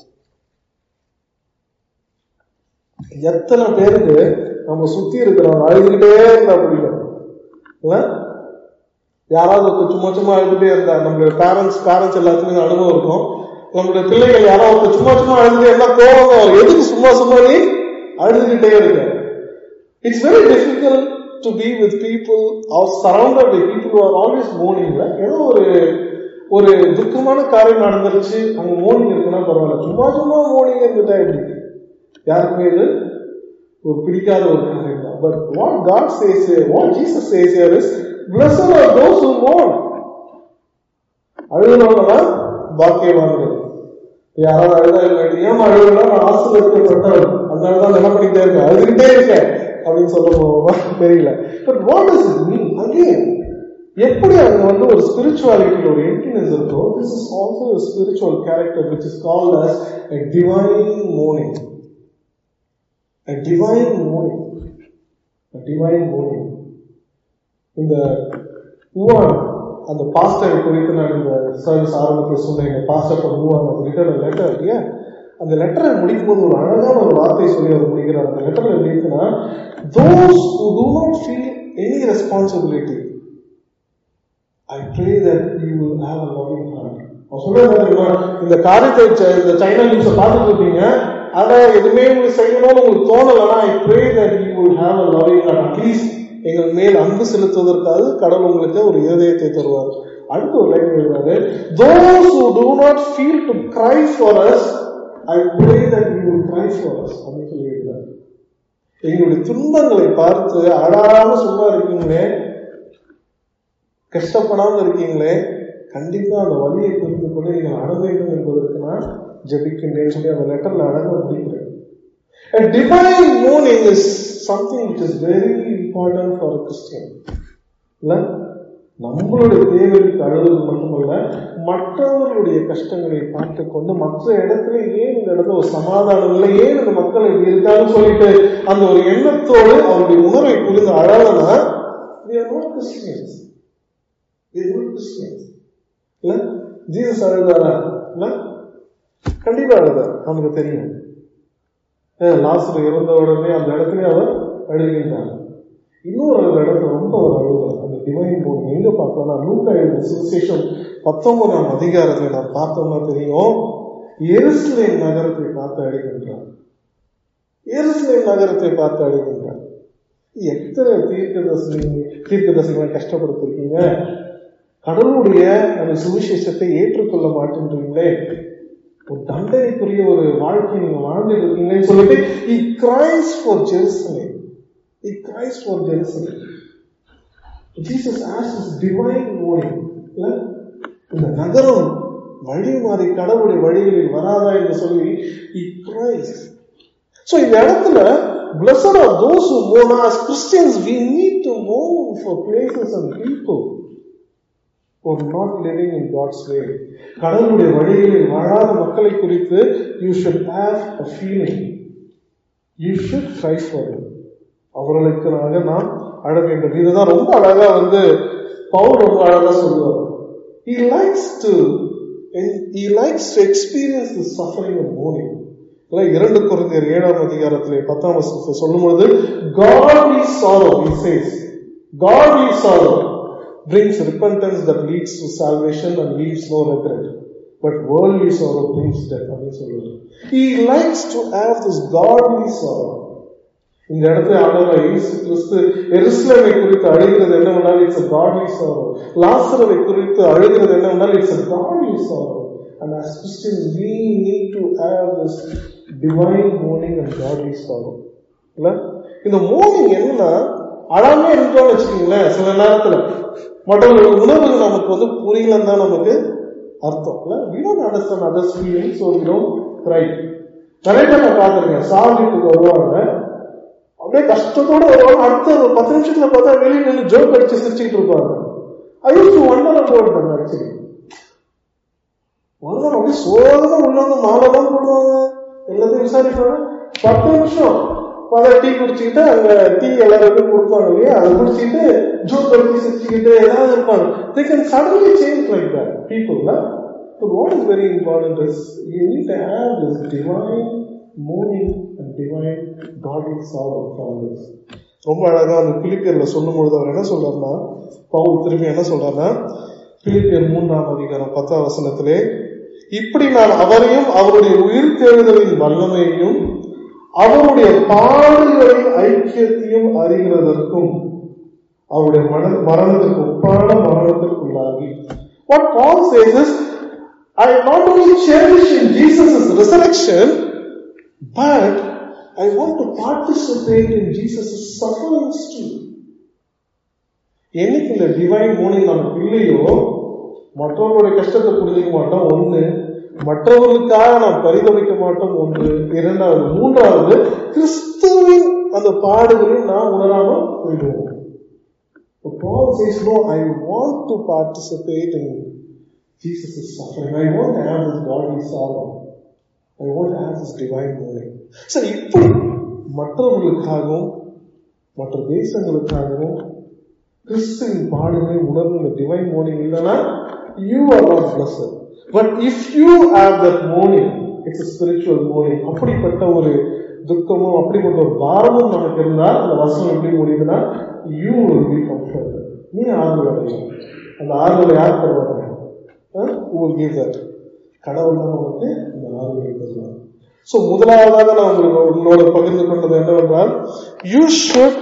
எத்தனை பேருக்கு நம்ம சுத்தி இருக்கிறவங்க அழுதுகிட்டே இருந்தா பிடிக்கும் இல்ல யாராவது ஒருத்தர் சும்மா சும்மா அழுதுகிட்டே இருந்தா நம்மளுடைய பேரண்ட்ஸ் பேரண்ட்ஸ் எல்லாத்துக்குமே அனுபவம் இருக்கும் நம்மளுடைய பிள்ளைகள் யாராவது ஒருத்தர் சும்மா சும்மா அழுதுகிட்டே இருந்தா கோவம் வரும் எதுக்கு சும்மா சும்மா நீ அழுதுகிட்டே இருக்க it's very difficult to be with people are surrounded by people are always மோர்னிங்ல ஏதோ ஒரு ஒரு துக்கமான காரியம் நடந்துருச்சு அங்க மோர்னிங் இருக்குன்னா பரவாயில்ல சும்மா சும்மா மோர்னிங் இருந்துட்டா எப்படி யாருக்குமே இது ஒரு பிடிக்காத ஒரு காரியம் தான் but what God says what Jesus says here is blessed are those who mourn அழுகிறவங்க தான் பாக்கியவான்கள் யாராவது அழுதா இல்லை ஏன் அழுகுனா நான் ஆசிரியப்பட்டவன் அதனால தான் என்ன பண்ணிட்டே இருக்கேன் அழுதுகிட்டே இருக்கேன் அப்படின்னு சொல்ல போவோமா தெரியல but what is it mean again எப்படி அங்க வந்து ஒரு ஸ்பிரிச்சுவாலிட்டியில் ஒரு எம்டினஸ் இருக்கோ this is also spiritual character which is called as a divine mourning a divine mourning divine mourning இந்த உவான் அந்த பாஸ்டர் குறித்து நான் இந்த சர்வீஸ் ஆரம்பத்தில் சொன்னேன் பாஸ்டர் உவான் அது ரிட்டர்ன் லெட்டர் இல்லையா அந்த லெட்டரை முடிக்கும் போது ஒரு அழகான ஒரு வார்த்தை சொல்லி அவர் முடிக்கிறார் அந்த லெட்டர்ல எப்படி இருக்குன்னா those who do not feel any responsibility I pray that you will have a loving heart அவர் சொல்றது தெரியுமா இந்த காரியத்தை ச- இந்த சைனா நியூஸை பார்த்துட்டு இருப்பீங்க அதை எதுவுமே உங்களுக்கு செய்யணும்னு உங்களுக்கு தோணலைன்னா I pray that you will have a loving heart at least எங்கள் மேல் அன்பு செலுத்துவதற்காக கடவுள் உங்களுக்கு ஒரு இருதயத்தை தருவார் அடுத்த ஒரு லைன் எழுதுறாரு those who do not feel to cry for us I pray that you will cry for us அப்படின்னு சொல்லி எழுதுறாரு எங்களுடைய துன்பங்களை பார்த்து அழாம சும்மா இருக்கீங்களே கஷ்டப்படாம இருக்கீங்களே கண்டிப்பா அந்த வழியை புரிந்து கொண்டு நீங்கள் அட வேண்டும் என்பதற்கு நான் ஜெபிக்கின்றேன்னு சொல்லி அந்த லெட்டர்ல அழகா முடிக்கிறேன் A divine mourning is something which is very important for a Christian. இல்ல நம்மளுடைய தேவைக்கு அழுவது மட்டுமல்ல மற்றவர்களுடைய கஷ்டங்களை பார்த்து கொண்டு மற்ற இடத்துல ஏன் இந்த இடத்துல ஒரு சமாதானம் இல்லை ஏன் இந்த மக்கள் இப்படி இருக்காங்கன்னு சொல்லிட்டு அந்த ஒரு எண்ணத்தோடு அவருடைய உணர்வை புரிந்து அழகனா they are not Christians. They are not Christians. இல்ல ஜீசஸ் அழுதாரா இல்ல கண்டிப்பா அழுதார் நமக்கு தெரியும் லாஸ்டர் இறந்த உடனே அந்த இடத்துல அவர் அழுகின்றார் இன்னொரு ஒரு இடத்துல ரொம்ப அவர் அழுகிறார் அந்த டிவைன் போர்டு எங்க பார்க்கலாம்னா லூக்கா எழுதின சுவிசேஷம் பத்தொன்பதாம் அதிகாரத்தை நான் பார்த்தோம்னா தெரியும் எருசலேம் நகரத்தை பார்த்து அழுகின்றார் எருசலேம் நகரத்தை பார்த்து அழுகின்றார் எத்தனை தீர்க்கதரிசி தீர்க்கதரிசிகளை கஷ்டப்படுத்திருக்கீங்க கடவுளுடைய அந்த சுவிசேஷத்தை ஏற்றுக்கொள்ள மாட்டேன்றீங்களே ஒரு தண்டனைக்குரிய ஒரு வாழ்க்கை நீங்க வாழ்ந்துட்டு இருக்கீங்கன்னு சொல்லிட்டு he cries for Jerusalem he cries for Jerusalem Jesus has his divine mourning இல்ல இந்த நகரம் வழி மாறி கடவுளுடைய வழிகளில் வராதா என்று சொல்லி இ கிரைஸ் So இந்த இடத்துல blessed are those who mourn as Christians we need to mourn for places and people for not living in God's way. கடவுளுடைய வழிகளில் வாழாத மக்களை குறித்து you should have a feeling. You should cry for them. அவர்களுக்காக நாம் அழ வேண்டும் இதுதான் ரொம்ப அழகா வந்து பவுல் ரொம்ப அழகா சொல்லுவார் he likes to he likes to experience the suffering of mourning இல்ல இரண்டு குருந்தியர் ஏழாம் அதிகாரத்திலே பத்தாம் வசனத்தை சொல்லும் பொழுது godly sorrow he says godly sorrow brings repentance that leads to salvation and leaves no regret but worldly sorrow brings death அப்படின்னு சொல்லுவார் he likes to have this godly sorrow இந்த இடத்துல ஆண்டவர் இயேசு கிறிஸ்து எருசலேமை குறித்து அழுகிறது என்னவென்றால் இட்ஸ் a godly sorrow லாசரவை குறித்து அழுகிறது என்னவென்றால் it's a godly sorrow and as Christians we need to have this divine mourning and godly sorrow இல்ல இந்த mourning என்னன்னா அழாமே இருந்தோம்னு வச்சுக்கீங்களேன் சில நேரத்துல மற்றவங்களுடைய உணர்வு நமக்கு வந்து புரியலன்னு தான் நமக்கு அர்த்தம் இல்ல we don't understand others feelings so we don't cry நிறைய பேர் நான் பார்த்திருக்கேன் சாதிக்கு வருவாங்க அப்படியே கஷ்டத்தோட வருவாங்க அடுத்த ஒரு பத்து நிமிஷத்துல பார்த்தா வெளியே நின்று ஜோக் அடிச்சு சிரிச்சுட்டு இருப்பாங்க I use to wonder about them actually வருவாங்க அப்படியே சோதனை உள்ளவங்க மாலை தான் போடுவாங்க எல்லாத்தையும் விசாரிப்பாங்க பத்து நிமிஷம் பல டீ குடிச்சுக்கிட்டு அங்க டீ எல்லாருக்கும் கொடுப்பாங்க இல்லையா அதை குடிச்சிட்டு ஜோக் அடிச்சு சிரிச்சுக்கிட்டு ஏதாவது இருப்பாங்க they can suddenly change like that people na? but what is very important is you need to have this divine mourning and divine godly sorrow for others ரொம்ப அழகா அந்த பிலிப்பியர்ல சொல்லும் பொழுது அவர் என்ன சொல்றாருன்னா பவுல் திரும்பி என்ன சொல்றாருன்னா பிலிப்பியர் மூன்றாம் அதிகாரம் பத்தாம் வசனத்திலே இப்படி நான் அவரையும் அவருடைய உயிர் தேடுதலின் வல்லமையையும் அவருடைய பாடுகளின் ஐக்கியத்தையும் அறிகிறதற்கும் அவருடைய மன மரணத்திற்கு ஒப்பான மரணத்திற்குள்ளாகி what Paul says is I not only cherish in Jesus' resurrection but I want to participate in Jesus' sufferings too என்னைக்கு இந்த டிவைன் மோர்னிங் நமக்கு இல்லையோ மற்றவர்களுடைய கஷ்டத்தை புரிஞ்சுக்க மாட்டோம் ஒண்ணு மற்றவர்களுக்காக நாம் பரிதவிக்க மாட்டோம் ஒன்று இரண்டாவது மூன்றாவது கிறிஸ்துவின் அந்த பாடுகளில் நாம் உணராமல் போயிடுவோம் But Paul says, no, I want to participate in Jesus' suffering. I want to have this godly sorrow. I want to have this divine mourning. சரி இப்படி மற்றவர்களுக்காகவும் மற்ற தேசங்களுக்காகவும் கிறிஸ்துவின் பாடுகளை உணர்ந்து இந்த டிவைன் மோர்னிங் இல்லைன்னா you are not blessed but if you have that mourning it's spiritual mourning அப்படிப்பட்ட ஒரு துக்கமும் அப்படிப்பட்ட ஒரு பாரமும் நமக்கு இருந்தால் அந்த வசனம் எப்படி முடியுதுன்னா யூ வில் பி கம்ஃபர்ட் நீ ஆறுதல் அடையும் அந்த ஆறுதலை யார் தருவாங்க வில் கிவ் தட் கடவுள் தான் நமக்கு இந்த ஆறுதலை தருவார் ஸோ முதலாவதாக நான் உங்களுக்கு உங்களோட பகிர்ந்து கொண்டது என்னவென்றால் you should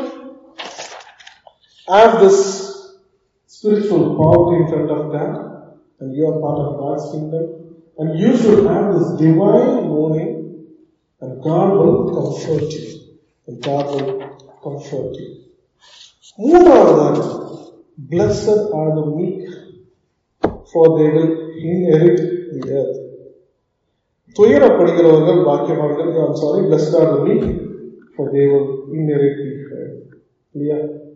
have this spiritual poverty in front of God, and you are part of God's kingdom, and you should have this divine mourning, and God will comfort you, and God will comfort you. மூன்றாவதாக blessed are the meek, for they will inherit the earth. துயரப்படுகிறவர்கள் பாக்கியவான்கள் I'm sorry, blessed are the meek, for they will inherit the earth. இல்லையா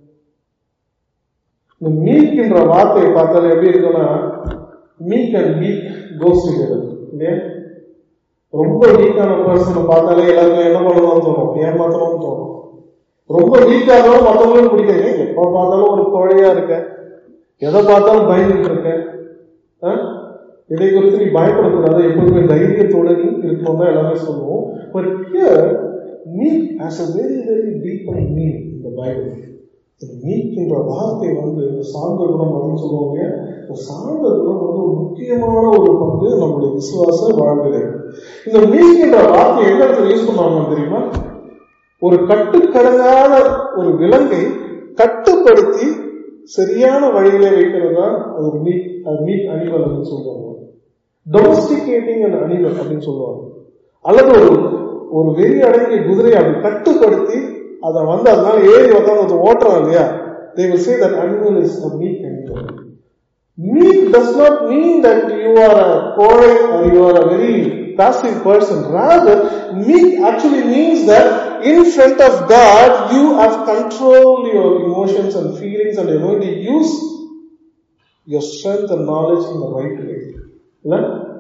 இந்த மீக் என்ற வார்த்தையை பார்த்தாலே எப்படி இருக்குன்னா meek and weak goes together இல்லையா ரொம்ப வீக்கான பர்சனை பார்த்தாலே எல்லாருக்கும் என்ன பண்ணணும்னு தோணும் ஏமாத்தணும்னு தோணும் ரொம்ப வீக்காகவும் மற்றவங்களும் பிடிக்காது எப்போ பார்த்தாலும் ஒரு கோழையா இருக்க எதை பார்த்தாலும் பயந்துட்டு இருக்க ஆ? இதை குறித்து நீ பயப்படக்கூடாது எப்போதுமே தைரியத்தோட நீ இருக்கணும் தான் எல்லாமே சொல்லுவோம் but here meek has a very very deep mean இந்த பைபிள் மீட்கின்ற வார்த்தை வந்து இந்த சார்ந்த குணம் அப்படின்னு சொல்லுவாங்க இந்த சார்ந்த குணம் வந்து ஒரு முக்கியமான ஒரு பங்கு நம்முடைய விசுவாச வாழ்விலே இந்த மீட்கின்ற வார்த்தை எந்த இடத்துல யூஸ் பண்ணுவாங்க தெரியுமா ஒரு கட்டுக்கடங்காத ஒரு விலங்கை கட்டுப்படுத்தி சரியான வழியிலே வைக்கிறது தான் ஒரு மீட் அது மீட் அனிமல் அப்படின்னு சொல்லுவாங்க டொமஸ்டிகேட்டிங் அண்ட் அனிமல் அப்படின்னு சொல்லுவாங்க அல்லது ஒரு ஒரு வெறி அடங்கிய குதிரையை அப்படி கட்டுப்படுத்தி அதை வந்து அதனால ஏறி உட்காந்து அதை ஓட்டுறான் இல்லையா they will say that animal is a meek animal meek does not mean that you are a coy or you are a very passive person rather meek actually means that in front of god you have controlled your emotions and feelings and you're going to use your strength and knowledge in the right way இல்ல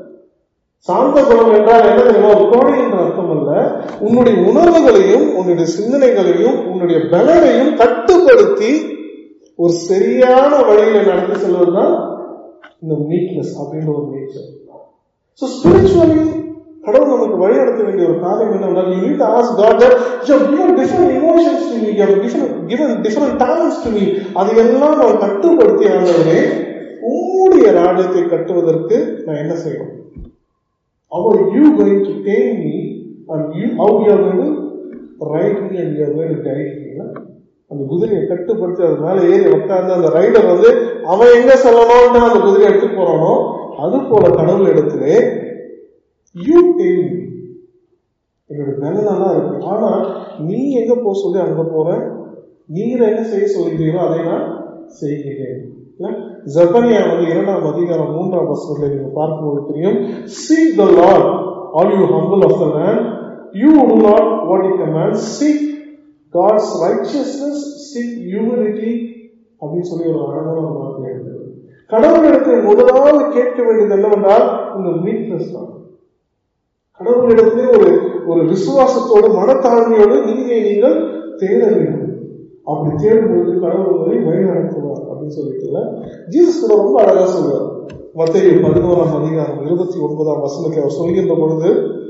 சாந்த குணம் என்றால் என்ன தெரியுமா ஒரு கோடை என்ற அர்த்தம் அல்ல உன்னுடைய உணர்வுகளையும் உன்னுடைய சிந்தனைகளையும் உன்னுடைய பலனையும் கட்டுப்படுத்தி ஒரு சரியான வழியில நடந்து செல்வதுதான் இந்த மீக்னஸ் அப்படின்ற ஒரு நேச்சர் ஸோ ஸ்பிரிச்சுவலி கடவுள் நமக்கு வழி நடத்த வேண்டிய ஒரு காரியம் என்னவென்றால் you need as God that you given different emotions to me you different given different talents to me அதையெல்லாம் நான் கட்டுப்படுத்தி ஆண்டவரே உம்முடைய ராஜ்யத்தை கட்டுவதற்கு நான் என்ன செய்யணும் how are you going to tame me and you how you are going to ride me and you are going to guide me ல? அந்த குதிரையை கட்டுப்படுத்தி அது மேல ஏறி உட்கார்ந்து அந்த ரைடர் வந்து அவன் எங்க செல்லணும்னு அந்த குதிரையை எடுத்துட்டு போறானோ அது போல கடவுள் இடத்திலே யூ டேம் me என்னோட பலனெல்லாம் இருக்கு ஆனா நீ எங்க போக சொல்லி அங்க போற நீர் என்ன செய்ய சொல்கிறீரோ அதை நான் செய்கிறேன் இல்ல? ஜெபனியா வந்து இரண்டாம் அதிகாரம் மூன்றாம் வசனத்தை நீங்க பார்க்கும்போது தெரியும் seek the Lord all you humble of the land you do not what he commands seek God's righteousness seek humility அப்படின்னு சொல்லி ஒரு அழகான ஒரு வார்த்தை இருக்கிறது கடவுளிடத்தில் முதலாவது கேட்க வேண்டியது என்னவென்றால் இந்த மீட்னஸ் தான் கடவுளிடத்திலே ஒரு ஒரு விசுவாசத்தோடு மனத்தாழ்மையோடு நீதியை நீங்கள் தேட வேண்டும் அப்படி தேடும் பொழுது கடவுள் உங்களை வழி நடத்துவார் அப்படின்னு சொல்லிட்டு ஜீசஸ் கூட ரொம்ப அழகா சொல்லுவார் மத்திய பதினோராம் அதிகாரம் இருபத்தி ஒன்பதாம் வசனத்தை அவர் சொல்கின்ற பொழுது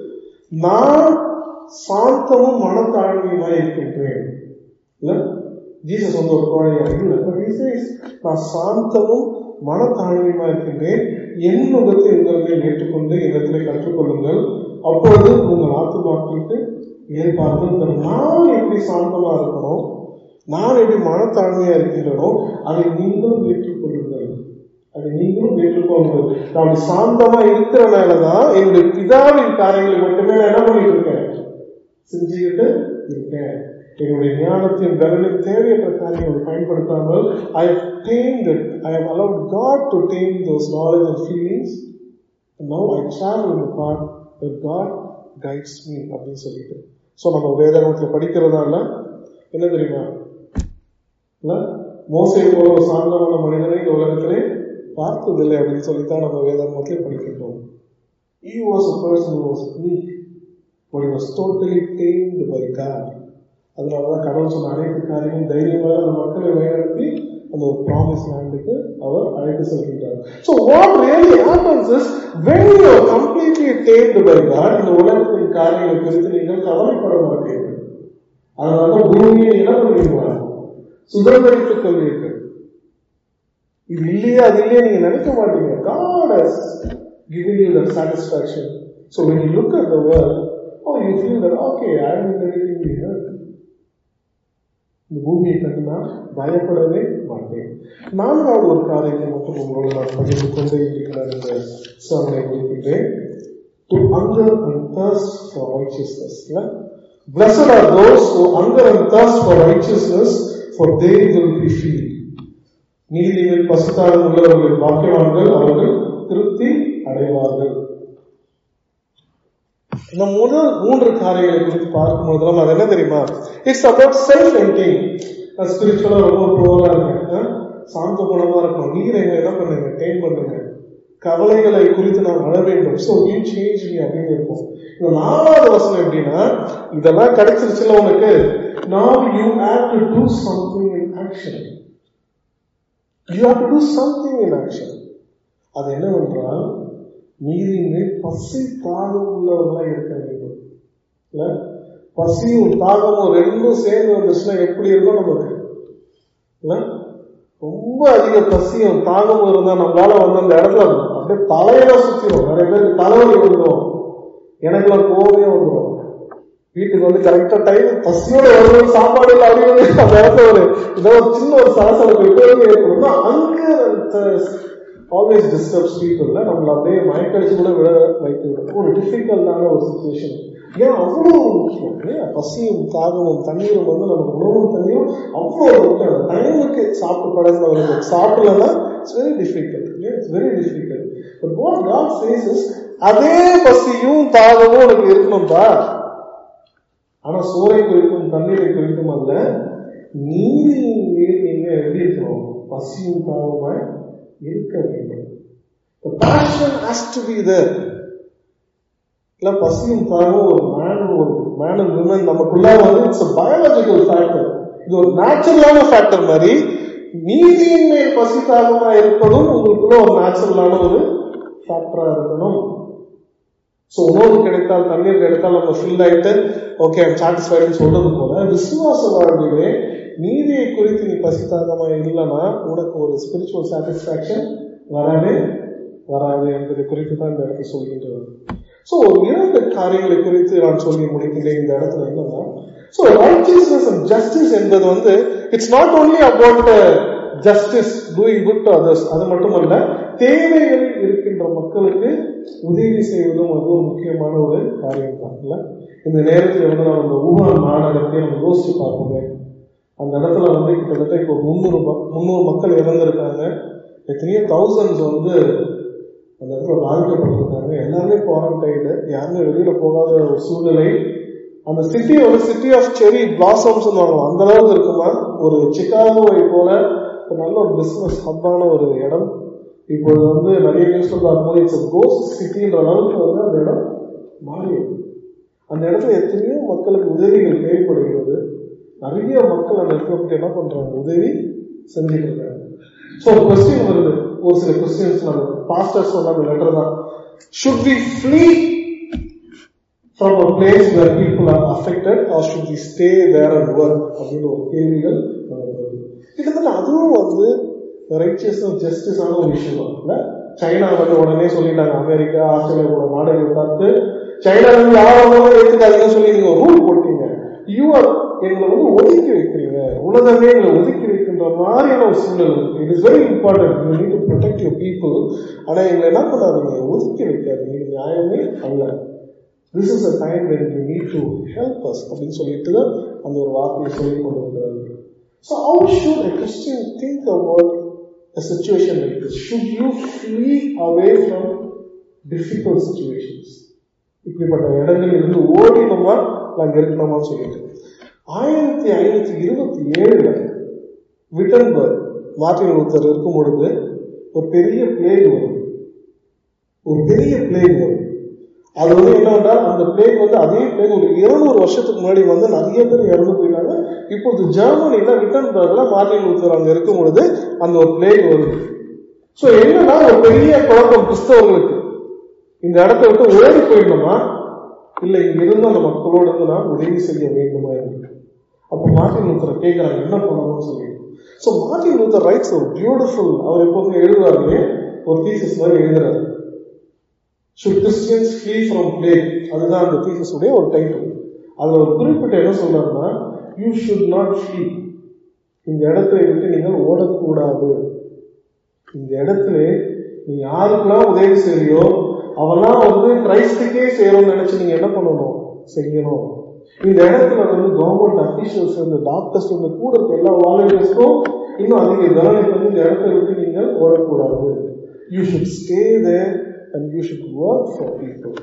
நான் சாந்தமும் மனத்தாழ்மையுமாய் இருக்கின்றேன் இல்ல ஜீசஸ் வந்து ஒரு குழந்தையா இல்லை but he says, நான் சாந்தமும் மனத்தாழ்மையுமா இருக்கின்றேன் என் முகத்தை உங்கள் மேல் ஏற்றுக்கொண்டு இடத்திலே கற்றுக்கொள்ளுங்கள் அப்பொழுது உங்கள் ஆத்துமாக்களுக்கு ஏற்பார்கள் தரும் நான் எப்படி சாந்தமா இருக்கணும் நான் எப்படி மனத்தாழ்மையா இருக்கின்றனோ அதை நீங்களும் ஏற்றுக்கொள்ளுங்கள் அதை நீங்களும் ஏற்றுக்கொள்ளுங்கள் நான் அப்படி சாந்தமா இருக்கிறனாலதான் என்னுடைய பிதாவின் காரியங்களை மட்டுமே நான் என்ன பண்ணிட்டு இருக்கேன் செஞ்சுக்கிட்டு இருக்கேன் என்னுடைய ஞானத்தின் பலனின் தேவையற்ற காரியங்களை பயன்படுத்தாமல் ஐ have tamed it I have allowed God to tame those knowledge and feelings and now I travel in the path where God guides me அப்படின்னு சொல்லிட்டு ஸோ நம்ம வேதாகமத்தில் படிக்கிறதால என்ன தெரியுமா இல்ல மோசை போல ஒரு சாந்தமான மனிதனை இந்த உலகத்திலே பார்த்ததில்லை அப்படின்னு சொல்லித்தான் நம்ம வேதாகமத்திலே படிக்கின்றோம் He was a person who was weak but he was totally tamed by God அதனாலதான் கடவுள் சொன்ன அனைத்து காரியமும் தைரியமாக அந்த மக்களை வழிநடத்தி அந்த ஒரு ப்ராமிஸ் லேண்டுக்கு அவர் அழைத்து செல்கின்றார் so what really happens is when you are completely tamed by God இந்த உலகத்தின் காரியங்களை குறித்து நீங்கள் கவலைப்பட மாட்டீர்கள் அதனால பூமியை என்ன பண்ணுவீங்க சுதந்திரித்துக் கொள்வீர்கள் இது இல்லையா அது இல்லையா நீங்க நினைக்க மாட்டீங்க God has given you that satisfaction. So when you look at the world, oh, you feel that, okay, I am in everything we have. இந்த பூமியை கண்டு நான் பயப்படவே மாட்டேன் நான்காவது ஒரு காரியத்தை மட்டும் உங்களோடு நான் பகிர்ந்து கொண்டே இருக்கிறேன் இந்த சாதனை குறிப்பிட்டேன் to hunger and thirst for righteousness இல்ல blessed are those who hunger and thirst for righteousness for they will be filled நீதியில் பசுத்தாளம் உள்ளவர்கள் பாக்கியவான்கள் அவர்கள் திருப்தி அடைவார்கள் இந்த முதல் மூன்று காரியங்களை குறித்து பார்க்கும்போது நம்ம அது என்ன தெரியுமா இட்ஸ் அபவுட் செல்ஃப் என்டிங் நான் ஸ்பிரிச்சுவலா ரொம்ப ப்ரோவா இருக்கேன் சாந்த குணமா இருக்கணும் நீரை என்ன பண்ணுங்க டெயின் பண்ணுங்க கவலைகளை குறித்து நான் அழ வேண்டும் ஸோ யூ சேஞ்ச் மீ அப்படின்னு இருக்கும் இந்த நாலாவது வசனம் எப்படின்னா இதெல்லாம் கிடைச்சிருச்சுல உனக்கு now you have to do something in action you have to do something in action அது என்னவென்றால் நீரின் மேல் பசி தாகம் உள்ளவர்களாக இருக்க வேண்டும் இல்ல பசியும் தாகமும் ரெண்டும் சேர்ந்து வந்துச்சுன்னா எப்படி இருக்கும் நமக்கு இல்ல ரொம்ப அதிக பசியும் தாகமும் இருந்தா நம்மளால வந்து அந்த இடத்துல அப்படியே தலையில சுத்திரும் நிறைய பேருக்கு தலைவலி வந்துடும் எனக்குலாம் கோவமே வந்துடும் வீட்டுக்கு வந்து கரெக்டா டைம் பசியோட வருவது சாப்பாடு இல்லை அப்படி வந்து அந்த இடத்துல ஒரு ஏதோ ஒரு சின்ன ஒரு சலசலப்பு எப்போதுமே ஏற்படும் அங்க ஆல்வேஸ் டிஸ்டர்ப்ஸ் பீப்புள்ல நம்மள அப்படியே மயக்கடிச்சு கூட விட வைத்து விடும் ஒரு டிஃபிகல்ட்டான ஒரு சுச்சுவேஷன் ஏன் அவ்வளோ முக்கியம் ஏன் பசியும் தாகமும் தண்ணீரும் வந்து நமக்கு உணவும் தண்ணீரும் அவ்வளோ முக்கியம் டைமுக்கு சாப்பிட்டு பழகினவர்களுக்கு சாப்பிடலன்னா it's very difficult it's very difficult but what God says is அதே பசியும் தாகமும் உனக்கு இருக்கணும்பா ஆனா சோறை குறித்தும் தண்ணீரை குறித்தும் அல்ல நீரின் மேல் நீங்க எப்படி இருக்கணும் பசியும் தாகமாய் இருக்க வேண்டும் The passion has to be there. இல்ல பசியும் தாகம் ஒரு மேன் ஒரு மேன் அண்ட் விமன் நமக்குள்ள வந்து இட்ஸ் பயாலஜிக்கல் ஃபேக்டர் இது ஒரு நேச்சுரலான ஃபேக்டர் மாதிரி நீதியின் மேல் பசி தாகமா இருப்பதும் உங்களுக்குள்ள ஒரு நேச்சுரலான ஒரு ஃபேக்டரா இருக்கணும் ஸோ உணவு கிடைத்தால் தண்ணீர் கிடைத்தால் நம்ம ஃபில் ஆயிட்டு ஓகே ஐம் சாட்டிஸ்ஃபைடுன்னு சொல்றது போல விசுவாச வாழ்விலே நீதியை குறித்து நீ பசித்தாகமா இல்லைன்னா உனக்கு ஒரு ஸ்பிரிச்சுவல் சாட்டிஸ்ஃபேக்ஷன் வரவே வராது என்பதை குறித்து தான் இந்த இடத்துல சொல்கின்றது ஸோ இரண்டு காரியங்களை குறித்து நான் சொல்லி முடிக்கின்றேன் இந்த இடத்துல என்னன்னா ஸோ ரைச்சியஸ்னஸ் அண்ட் ஜஸ்டிஸ் என்பது வந்து it's not only about justice doing good to others அது மட்டுமல்ல தேவைகளில் இருக்கின்ற மக்களுக்கு உதவி செய்வதும் அது ஒரு முக்கியமான ஒரு காரியம் தான் இல்ல இந்த நேரத்தில் வந்து நம்ம இந்த ஊகான் மாநகரத்தை நம்ம யோசிச்சு பார்ப்போமே அந்த இடத்துல வந்து கிட்டத்தட்ட இப்போ முந்நூறு முந்நூறு மக்கள் இறந்திருக்காங்க எத்தனையோ தௌசண்ட்ஸ் வந்து அந்த இடத்துல பாதிக்கப்பட்டிருக்காங்க எல்லாருமே குவாரண்டைடு யாருமே வெளியில போகாத ஒரு சூழ்நிலை அந்த சிட்டி ஒரு சிட்டி ஆஃப் செரி பிளாசம்ஸ் அந்த அளவுக்கு இருக்குமா ஒரு சிகாகோவை போல ஒரு நல்ல ஒரு பிசினஸ் ஹப்பான ஒரு இடம் இப்போது வந்து நிறைய நியூஸ்ல பார்க்கும்போது இட்ஸ் கோஸ் சிட்டின்ற அளவுக்கு வந்து அந்த இடம் மாறியது அந்த இடத்துல எத்தனையோ மக்களுக்கு உதவிகள் தேவைப்படுகிறது நிறைய மக்கள் அந்த இடத்துல போட்டு என்ன பண்றாங்க உதவி செஞ்சுட்டு இருக்காங்க ஸோ ஒரு கொஸ்டின் வருது ஒரு சில கொஸ்டின்ஸ் நம்ம பாஸ்டர் சொன்ன அந்த லெட்டர் தான் should we flee from a place where people are affected or should we stay there and work அப்படின்னு ஒரு கேள்விகள் நமக்கு வருது கிட்டத்தட்ட அதுவும் வந்து ரைச்சியஸும் ஜஸ்டிஸான ஒரு விஷயம் தான் இல்லை சைனா வந்து உடனே சொல்லிட்டாங்க அமெரிக்கா ஆஸ்திரேலியா கூட நாடுகளை பார்த்து சைனால இருந்து யாரும் ஏத்துக்காதீங்கன்னு சொல்லி நீங்க ரூல் போட்டீங்க யூ ஆர் எங்களை வந்து ஒதுக்கி வைக்கிறீங்க உலகமே எங்களை ஒதுக்கி வைக்கின்ற மாதிரியான ஒரு சூழல் it is very important you need to protect your people ஆனா எங்களை என்ன பண்ணாதீங்க ஒதுக்கி வைக்காதீங்க இது நியாயமே அல்ல this is a time when you need to help us அப்படின்னு சொல்லிட்டு தான் அந்த ஒரு வார்த்தையை சொல்லி கொண்டு வந்தாரு so how should a Christian think about a situation like this? Should you flee away from difficult situations? இப்படிப்பட்ட இடங்களில் இருந்து ஓடினோமா நாங்க இருக்கணுமான்னு சொல்லிட்டு ஆயிரத்தி ஐநூத்தி இருபத்தி ஏழுல விட்டன்பர்க் மார்டின் லூத்தர் இருக்கும் பொழுது ஒரு பெரிய பிளேக் வரும் ஒரு பெரிய பிளேக் வரும் அது வந்து என்னன்னா அந்த பிளேக் வந்து அதே பிளேக் ஒரு இருநூறு வருஷத்துக்கு முன்னாடி வந்து நிறைய பேர் இறந்து போயிட்டாங்க இப்போது ஜெர்மனில விட்டன்பர்க்ல மார்டின் லூத்தர் அங்க இருக்கும் பொழுது அந்த ஒரு பிளேக் வருது சோ என்னன்னா ஒரு பெரிய குழப்பம் கிறிஸ்தவர்களுக்கு இந்த இடத்த விட்டு ஓடி போயிடணுமா இல்ல இங்க இருந்து அந்த மக்களோட இருந்து நான் உதவி செய்ய வேண்டுமா இருக்கு அப்ப மார்டின் லூத்தரை கேட்கிறாங்க என்ன பண்ணணும்னு சொல்லிட்டு சோ மார்டின் லூத்தர் ரைட்ஸ் ஒரு பியூட்டிஃபுல் அவர் எப்போதுமே எழுதுவாரு ஒரு தீசஸ் மாதிரி எழுதுறாரு should Christians flee from plague அதுதான் அந்த தீசஸ் உடைய ஒரு டைட்டில் அதுல ஒரு குறிப்பிட்ட என்ன சொல்றாருன்னா யூ ஷுட் நாட் ஃப்ளீ இந்த இடத்தை விட்டு நீங்கள் ஓடக்கூடாது இந்த இடத்துல நீ யாருக்கெல்லாம் உதவி செய்யலையோ அவெல்லாம் வந்து கிரைஸ்டுக்கே செய்யணும்னு நினைச்சு நீங்க என்ன பண்ணணும் செய்யணும் இந்த இடத்துல வந்து கவர்மெண்ட் அபிஷியல்ஸ் வந்து டாக்டர்ஸ் வந்து கூட இருக்க எல்லா வாலண்டியர்ஸ்க்கும் இன்னும் அதிக கவனிப்பு வந்து இந்த இடத்தை விட்டு நீங்கள் ஓடக்கூடாது you should stay there and you should work for people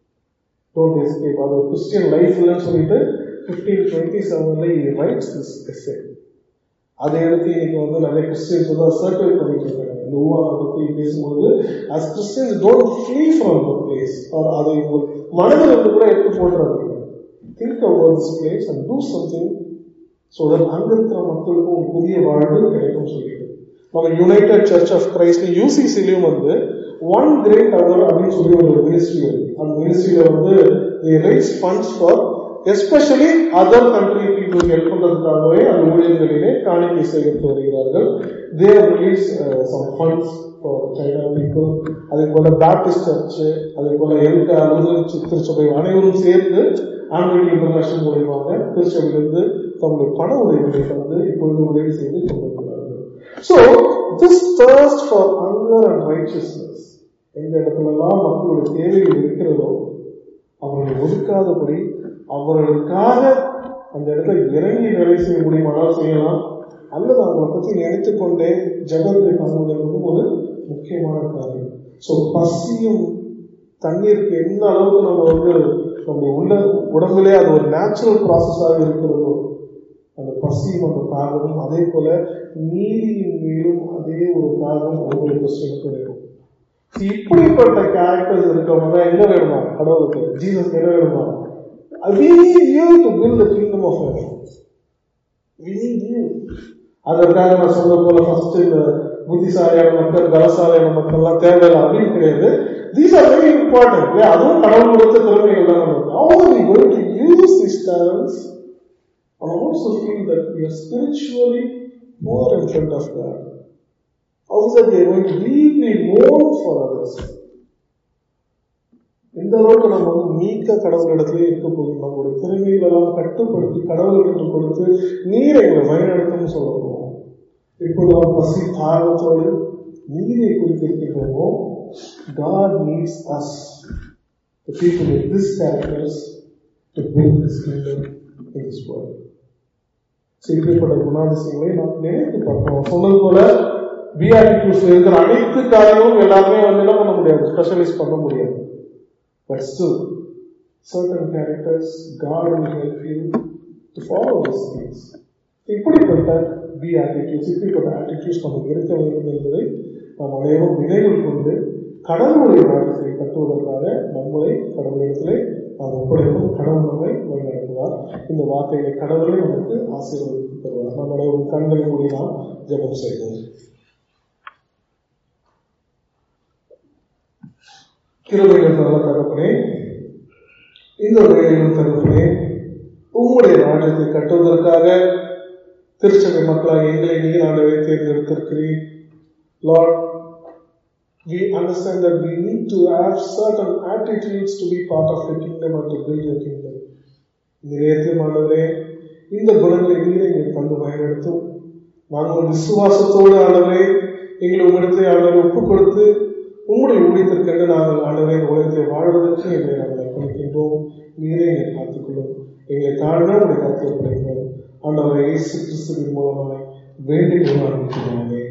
don't escape அது ஒரு கிறிஸ்டியன் லைஃப் இல்லைன்னு சொல்லிட்டு ஃபிஃப்டீன் டுவெண்ட்டி செவன்ல இது ரைட்ஸ் திஸ் எஸ்ஸே அதை எடுத்து இன்னைக்கு வந்து நிறைய கிறிஸ்டியன்ஸ் வந்து சர்க்கிள் பண்ணிட்டு இருக்காங்க இந்த ஊவானை பத்தி பேசும்போது as Christians don't flee from the place அதை உங்கள் மனதில் இருந்து கூட எடுத்து போட்டுறாங்க think about this place and do something so that அங்க இருக்கிற மக்களுக்கும் ஒரு புதிய வாழ்வு கிடைக்கும் சொல்லிட்டு நம்ம யுனைடெட் சர்ச் ஆஃப் கிரைஸ்ட் யூசிசிலையும் வந்து ஒன் கிரேட் அவர் அப்படின்னு சொல்லி ஒரு மினிஸ்ட்ரி இருக்கு அந்த மினிஸ்ட்ரியில வந்து raise funds for especially other country people help பண்றதுக்காகவே அந்த ஊழியர்களிலே காணிக்கை சேகரித்து வருகிறார்கள் they release some funds for China people அதே போல பேப்டிஸ்ட் சர்ச் அதே போல எல்க அலுவலக திருச்சபை அனைவரும் சேர்ந்து ஆன்மீக இன்டர்நேஷனல் மூலியமாக திருச்சபையிலிருந்து தங்களுடைய பண உதவிகளை தந்து இப்பொழுது உதவி செய்து கொண்டிருக்கிறார்கள் so this thirst for hunger and righteousness எந்த இடத்துலலாம் மக்களுடைய தேவைகள் இருக்கிறதோ அவர்களை ஒதுக்காதபடி அவர்களுக்காக அந்த இடத்துல இறங்கி வேலை செய்ய முடியுமானால் செய்யலாம் அல்லது அவங்களை பற்றி நினைத்துக் கொண்டே ஜபத்தை பண்ணுவதற்கும் ஒரு முக்கியமான காரியம் ஸோ பசியும் தண்ணீருக்கு எந்த அளவுக்கு நம்ம வந்து நம்முடைய உள்ள உடம்பிலே அது ஒரு நேச்சுரல் ப்ராசஸாக இருக்கிறதோ அந்த பசியும் அந்த தாகமும் அதே போல நீதியின் மீதும் அதே ஒரு தாகம் ஒவ்வொரு கிறிஸ்டியனுக்கும் வேணும் இப்படிப்பட்ட கேரக்டர்ஸ் இருக்கவங்க தான் எங்க வேணுமா கடவுளுக்கு ஜீசஸ் என்ன வேணுமா we need you to build the kingdom of heaven we need you அதற்காக நான் சொன்ன போல ஃபர்ஸ்ட் இந்த புத்திசாலியான மக்கள் பலசாலியான மக்கள்லாம் தேவையில்லை அப்படின்னு கிடையாது தீஸ் ஆர் வெரி இம்பார்ட்டன்ட் அதுவும் கடவுள் கொடுத்த திறமைகள் தான் நமக்கு how are we going to use these talents and also feel that we are spiritually more in front of God how is that we are going to deeply mourn for others எந்த அளவுக்கு நம்ம வந்து மீக்க கடவுளிடத்திலே இருக்க போகிறோம் நம்மளுடைய திறமைகளெல்லாம் கட்டுப்படுத்தி கடவுளுக்கு கொடுத்து நீரை எங்களை வழிநடத்தும்னு சொல்ல போகிறோம் இப்போது நாம் பசி தாகத்தோடு நீரை குறித்து இருக்கின்றோமோ God needs us, the people with this characters, to build His kingdom in this world. So, இப்படிப்பட்ட குணாதிசயங்களை நாம் நினைத்து பார்ப்போம் சொன்னது போல பிஆர்டிக்யூஸ் இருக்கிற அனைத்து காரியமும் எல்லாருமே வந்து என்ன பண்ண முடியாது ஸ்பெஷலைஸ் பண்ண முடியாது But still, certain characters, God will help you to follow these things. இப்படிப்பட்ட பி ஆட்டிடியூட்ஸ் இப்படிப்பட்ட ஆட்டிடியூட்ஸ் நமக்கு இருக்க வேண்டும் என்பதை நாம் அனைவரும் நினைவில் கொண்டு கடவுளுடைய ராஜ்யத்தை கட்டுவதற்காக நம்மளை கடவுளிடத்திலே நாம் ஒப்படைக்கும் கடவுள் நம்மை வழிநடத்துவார் இந்த வார்த்தைகளை கடவுளே நமக்கு ஆசீர்வதித்து தருவார் நம்முடைய ஒரு கண்களை மூடி நாம் ஜெபம் செய்வோம் கிருபைகள் நல்ல தகப்பனே இந்த வேலையில் தகப்பனே உங்களுடைய ராஜ்யத்தை கட்டுவதற்காக திருச்சபை மக்களாக எங்களை நீர் ஆண்டவை தேர்ந்தெடுத்திருக்கிறீர் Lord we understand that we need to have certain attitudes to be part of the kingdom and to build your kingdom. இந்த நேரத்தில் ஆண்டவரே இந்த குணங்களை நீரை எங்களுக்கு தந்து பயன்படுத்தும் நாங்கள் விசுவாசத்தோடு ஆண்டவரே எங்களை உங்களிடத்தை ஆண்டவரை ஒப்புக் கொடுத்து உங்களுடைய ஊழியத்திற்கென்று நாங்கள் ஆண்டவரை இந்த உலகத்தை வாழ்வதற்கு எங்களை நாங்கள் அர்ப்பணிக்கின்றோம் நீரே எங்களை காத்துக்கொள்ளும் எங்களை தாழ்ந்த உங்களை காத்து ஒப்படைக்கிறோம் ஆண்டவரை இயேசு கிறிஸ்துவின் மூலமாய் வேண்டிக் கொள்ள ஆரம்பிக்கிறாங்க